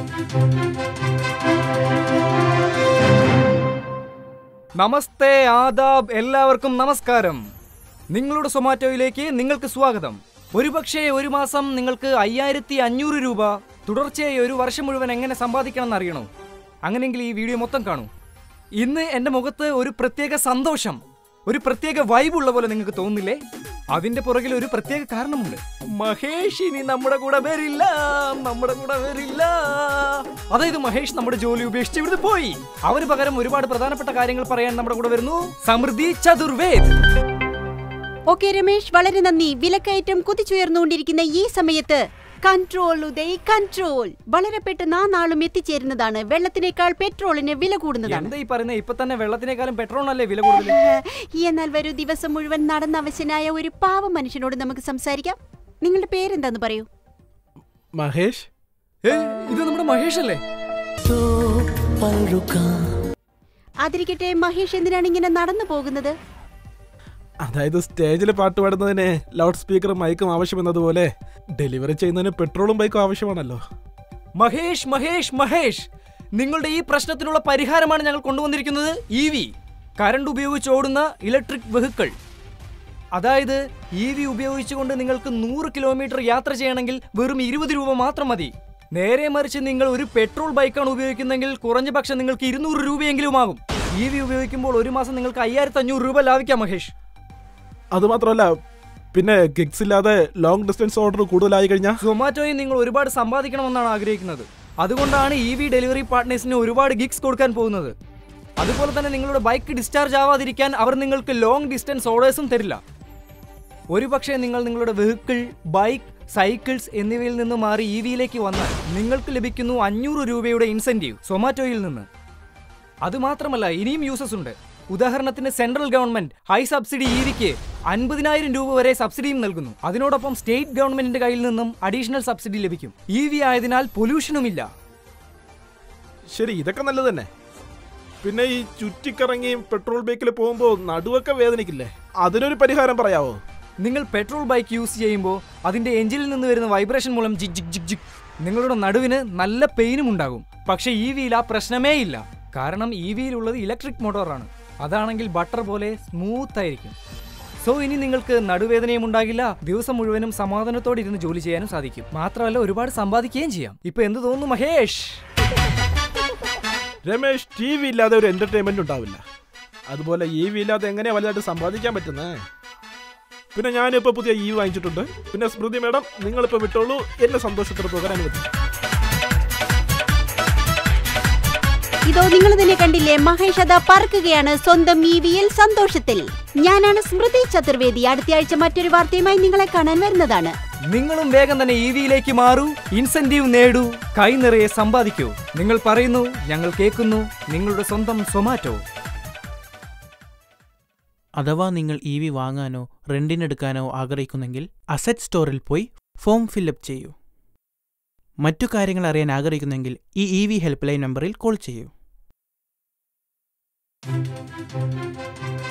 നമസ്തേ ആദാബ് എല്ലാവർക്കും നമസ്കാരം നിങ്ങളുടെ സൊമാറ്റോയിലേക്ക് നിങ്ങൾക്ക് സ്വാഗതം ഒരുപക്ഷേ ഒരു മാസം നിങ്ങൾക്ക് അയ്യായിരത്തി അഞ്ഞൂറ് രൂപ തുടർച്ചയായി ഒരു വർഷം മുഴുവൻ എങ്ങനെ സമ്പാദിക്കണം എന്ന് അറിയണോ അങ്ങനെയെങ്കിൽ ഈ വീഡിയോ മൊത്തം കാണൂ ഇന്ന് എൻ്റെ മുഖത്ത് ഒരു പ്രത്യേക സന്തോഷം ഒരു പ്രത്യേക വൈബ് ഉള്ള പോലെ നിങ്ങൾക്ക് തോന്നുന്നില്ലേ അതിന്റെ പുറകിൽ ഒരു പ്രത്യേക കാരണമുണ്ട് മഹേഷ് ഇനി നമ്മുടെ കൂടെ വരില്ല നമ്മുടെ കൂടെ വരില്ല അതായത് മഹേഷ് നമ്മുടെ ജോലി ഉപേക്ഷിച്ച് ഇവിടുന്ന് പോയി അവന് പകരം ഒരുപാട് പ്രധാനപ്പെട്ട കാര്യങ്ങൾ പറയാൻ നമ്മുടെ കൂടെ വരുന്നു സമൃദ്ധി ചതുർവേദ് ഓക്കെ രമേശ് വളരെ നന്ദി വിലക്കയറ്റം കുതിച്ചുയർന്നുകൊണ്ടിരിക്കുന്ന ഈ സമയത്ത് കൺട്രോൾ ഉദയ് കൺട്രോൾ വളരെ പെട്ടെന്ന് ആ നാളും എത്തിച്ചേരുന്നതാണ് വെള്ളത്തിനേക്കാൾ പെട്രോളിന് വില കൂടുന്നതാണ് എന്താ ഈ പറയുന്നത് ഇപ്പൊ തന്നെ വെള്ളത്തിനേക്കാളും പെട്രോളിനല്ലേ വില കൂടുതൽ എന്നാൽ വരൂ ദിവസം മുഴുവൻ നടന്ന അവശനായ ഒരു പാവ മനുഷ്യനോട് നമുക്ക് സംസാരിക്കാം നിങ്ങളുടെ പേരെന്താന്ന് പറയൂ മഹേഷ് ഏ, ഇത് നമ്മുടെ മഹേഷ് അല്ലേ അതിരിക്കട്ടെ മഹേഷ് എന്തിനാണ് ഇങ്ങനെ നടന്നു പോകുന്നത് അതായത് സ്റ്റേജിൽ പാട്ട് പാടുന്നതിന് ലൗഡ് സ്പീക്കറും മൈക്കും ആവശ്യമെന്നതുപോലെ ഡെലിവറി ചെയ്യുന്നതിന് പെട്രോളും ബൈക്കും ആവശ്യമാണല്ലോ മഹേഷ് മഹേഷ് മഹേഷ് നിങ്ങളുടെ ഈ പ്രശ്നത്തിനുള്ള പരിഹാരമാണ് ഞങ്ങൾ കൊണ്ടുവന്നിരിക്കുന്നത് ഇ വി കറണ്ട് ഉപയോഗിച്ച് ഓടുന്ന ഇലക്ട്രിക് വെഹിക്കിൾ അതായത് ഇ വി ഉപയോഗിച്ചുകൊണ്ട് നിങ്ങൾക്ക് നൂറ് കിലോമീറ്റർ യാത്ര ചെയ്യണമെങ്കിൽ വെറും ഇരുപത് രൂപ മാത്രം മതി നേരെ മറിച്ച് നിങ്ങൾ ഒരു പെട്രോൾ ബൈക്കാണ് ഉപയോഗിക്കുന്നതെങ്കിൽ കുറഞ്ഞ പക്ഷം നിങ്ങൾക്ക് ഇരുന്നൂറ് രൂപയെങ്കിലും ആകും ഇ വി ഉപയോഗിക്കുമ്പോൾ ഒരു മാസം നിങ്ങൾക്ക് അയ്യായിരത്തി അഞ്ഞൂറ് രൂപ ലാഭിക്കാം മഹേഷ് അതുമാത്രമല്ല പിന്നെ കിക്സ് ഇല്ലാതെ ലോങ് ഡിസ്റ്റൻസ് ഓർഡർ കൂടുതലായി കഴിഞ്ഞാൽ സൊമാറ്റോയിൽ നിങ്ങൾ ഒരുപാട് സമ്പാദിക്കണമെന്നാണ് ആഗ്രഹിക്കുന്നത് അതുകൊണ്ടാണ് ഇ വി ഡെലിവറി പാർട്ട്നേഴ്സിന് ഒരുപാട് ഗിഗ്സ് കൊടുക്കാൻ പോകുന്നത് അതുപോലെ തന്നെ നിങ്ങളുടെ ബൈക്ക് ഡിസ്ചാർജ് ആവാതിരിക്കാൻ അവർ നിങ്ങൾക്ക് ലോങ് ഡിസ്റ്റൻസ് ഓർഡേഴ്സും തരില്ല ഒരുപക്ഷെ നിങ്ങൾ നിങ്ങളുടെ വെഹിക്കിൾ ബൈക്ക് സൈക്കിൾസ് എന്നിവയിൽ നിന്ന് മാറി ഇ വിയിലേക്ക് വന്നാൽ നിങ്ങൾക്ക് ലഭിക്കുന്നു അഞ്ഞൂറ് രൂപയുടെ ഇൻസെന്റീവ് സൊമാറ്റോയിൽ നിന്ന് അതുമാത്രമല്ല ഇനിയും യൂസസ് ഉണ്ട് ഉദാഹരണത്തിന് central government high subsidy E വിക്ക് അൻപതിനായിരം രൂപ വരെ സബ്സിഡിയും നൽകുന്നു അതിനോടൊപ്പം സ്റ്റേറ്റ് ഗവൺമെന്റിന്റെ കയ്യിൽ നിന്നും അഡീഷണൽ സബ്സിഡി ലഭിക്കും ഇ വി ആയതിനാൽ പൊല്യൂഷനുമില്ല ശരി ഇതൊക്കെ നല്ലത് തന്നെ പിന്നെ ഈ ചുറ്റിക്കറങ്ങി പെട്രോൾ ബൈക്കിൽ പോകുമ്പോൾ നടുവൊക്കെ വേദനിക്കില്ലേ അതിനൊരു പരിഹാരം പറയാവോ നിങ്ങൾ പെട്രോൾ ബൈക്ക് യൂസ് ചെയ്യുമ്പോൾ അതിന്റെ എഞ്ചിനിൽ നിന്ന് വരുന്ന വൈബ്രേഷൻ മൂലം ജിഗ് ജിഗ് ജിഗ് ജിഗ് നിങ്ങളുടെ നടുവിന് നല്ല പെയിനും ഉണ്ടാകും പക്ഷേ ഇ വിയിൽ ആ പ്രശ്നമേ ഇല്ല കാരണം ഇ വിയിലുള്ളത് ഇലക്ട്രിക് മോട്ടോറാണ് അതാണെങ്കിൽ ബട്ടർ പോലെ സ്മൂത്ത് ആയിരിക്കും സോ ഇനി നിങ്ങൾക്ക് നടുവേദനയും ഉണ്ടാകില്ല ദിവസം മുഴുവനും സമാധാനത്തോടെ ഇരുന്ന് ജോലി ചെയ്യാനും സാധിക്കും മാത്രമല്ല ഒരുപാട് സമ്പാദിക്കുകയും ചെയ്യാം ഇപ്പൊ എന്ത് തോന്നുന്നു മഹേഷ് രമേഷ് ടി വി ഇല്ലാതെ ഒരു എന്റർടൈൻമെന്റ് ഉണ്ടാവില്ല അതുപോലെ ഇ വി ഇല്ലാതെ എങ്ങനെയാ വലുതായിട്ട് സമ്പാദിക്കാൻ പറ്റുന്നത് പിന്നെ ഞാനിപ്പോ പുതിയ ഇ വാങ്ങിച്ചിട്ടുണ്ട് പിന്നെ സ്മൃതി മേഡം നിങ്ങളിപ്പോ വിട്ടോളൂ എന്നെ സന്തോഷത്തോടെ പോകാൻ അനുവദിച്ചു ഇതോ നിങ്ങൾ തന്നെ കണ്ടില്ലേ മഹേഷ് അതാ പറക്കുകയാണ് സ്വന്തം ഇ വിയിൽ സന്തോഷത്തിൽ ഞാനാണ് സ്മൃതി ചതുർവേദി അടുത്തയാഴ്ച മറ്റൊരു വാർത്തയുമായി നിങ്ങളെ കാണാൻ വരുന്നതാണ് നിങ്ങളും വേഗം തന്നെ ഇ വിയിലേക്ക് മാറൂ ഇൻസെന്റീവ് നേടൂ കൈ നിറയെ സമ്പാദിക്കൂ നിങ്ങൾ പറയുന്നു ഞങ്ങൾ കേൾക്കുന്നു നിങ്ങളുടെ സ്വന്തം സൊമാറ്റോ അഥവാ നിങ്ങൾ ഇ വി വാങ്ങാനോ റെന്റിനെടുക്കാനോ ആഗ്രഹിക്കുന്നെങ്കിൽ അസറ്റ് സ്റ്റോറിൽ പോയി ഫോം ഫില്ലപ്പ് ചെയ്യൂ മറ്റു കാര്യങ്ങൾ അറിയാൻ ആഗ്രഹിക്കുന്നെങ്കിൽ ഈ ഇ വി ഹെൽപ്പ് ലൈൻ നമ്പറിൽ കോൾ ചെയ്യൂ